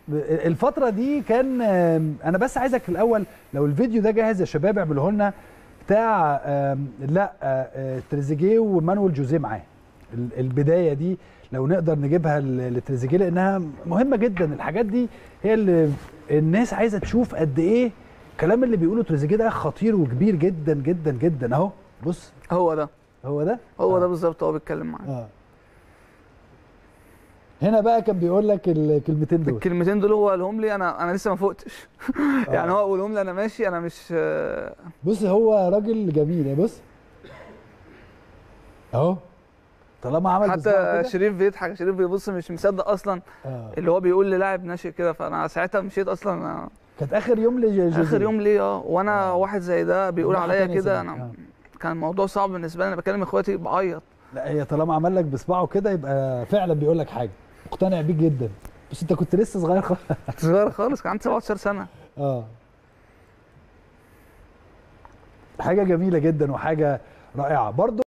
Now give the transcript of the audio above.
الفتره دي كان آم، انا بس عايزك الاول لو الفيديو ده جاهز يا شباب اعملوه لنا بتاع آم، لا آه، آه، تريزيجيه ومانويل جوزيه معاه ال- البدايه دي لو نقدر نجيبها ل- لتريزيجيه لانها مهمه جدا الحاجات دي هي اللي الناس عايزه تشوف قد ايه الكلام اللي بيقوله تريزيجيه ده خطير وكبير جدا جدا جدا اهو بص هو ده هو ده هو ده آه. بالظبط هو بيتكلم معايا اه هنا بقى كان بيقول لك الكلمتين دول الكلمتين دول هو قالهم لي انا انا لسه ما فقتش يعني هو قولهم لي انا ماشي انا مش آه، بص هو راجل جميل يا بص اهو طالما عمل بصباعه حتى كده. شريف بيضحك شريف بيبص مش مصدق اصلا آه. اللي هو بيقول للاعب ناشئ كده فانا ساعتها مشيت اصلا آه، كانت اخر يوم لجوزيه اخر يوم ليه اه وانا آه. واحد زي ده بيقول واحد عليا تاني كده زي- انا آه. كان الموضوع صعب بالنسبه لي انا بكلم اخواتي بعيط لا هي طالما عمل لك بصباعه كده يبقى فعلا بيقول لك حاجه مقتنع بيك جدا بس انت كنت لسه صغير خالص كنت صغير خالص كان عندي 17 سنه اه حاجه جميله جدا وحاجه رائعه برضو